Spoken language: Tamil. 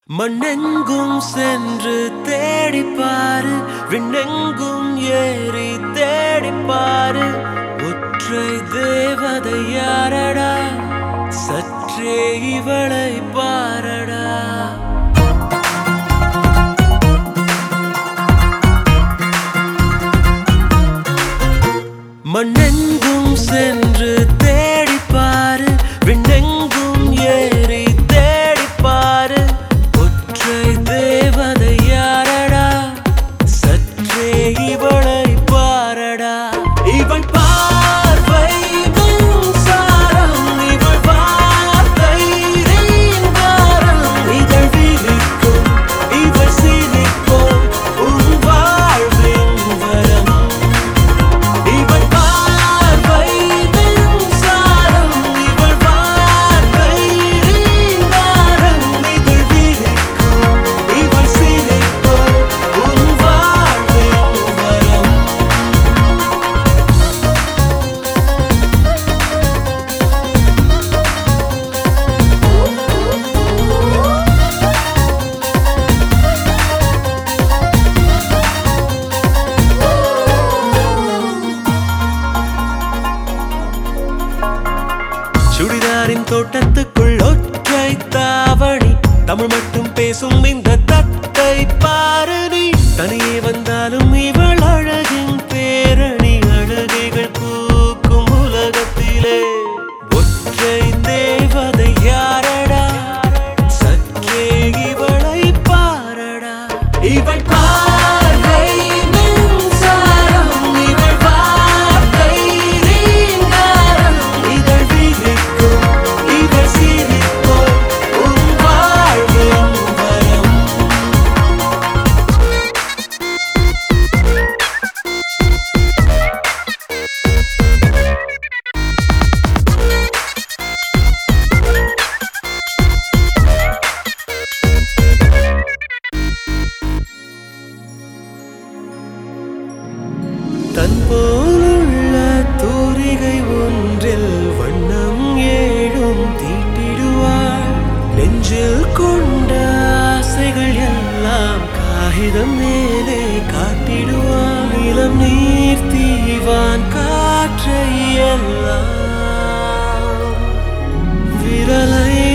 மண்ணெங்கும் சென்று தேடிப்பாரு விண்ணெங்கும் ஏறி தேடிப்பாரு ஒற்றை தேவதை யாரடா சற்றே இவளை பாரடா மண்ணெங்கும் சென்று தேடிப்பாரு விண்ணெங்கும் ஏறி தேடிப்பாரு ஒற்றை தேவதை யாரடா சற்றே இவளை பாரடா இவள் பார்வை மின்சாரம் இவள் வார்த்தை ரீங்காரம் இதழ் விழிக்கும் இவள் சிரிக்கும் உன் வாழ்வின் வரம் இவள் பார்வை மின்சாரம் இவள் வார்த்தை ரீங்காரம் இதழ் விழிக்கும் இவள் சிரிக்கும் உன் வாழ்வின் வரம் சுடிதாரின் தோட்டத்துக்குள் ஒற்றை தாவணி தமிழ் மட்டும் பேசும் இந்த தத்தை பாரு நீ தனியே வந்தாலும் இவள் அழகின் பேரணி அழகைகள் பூக்கும் உலகத்திலே ஒற்றை தேவதை யாரடா சற்றே இவளை பாரடா இவள் பார்வை மின்சாரம் இவள் வார்த்தை ரீங்காரம் இதழ் விழிக்கும் இவள் சிரிக்கும் உன் வாழ்வின் வரம் தன் போலுள்ள தூரிகை ஒன்றில் வண்ணம் ஏழும் தீட்டிடுவாள் நெஞ்சில் கொண்ட ஆசைகள் எல்லாம் காகிதம் மேலே காட்டிடுவாள் இளம் நீர் தீவான் காற்றை எல்லாம் விரலை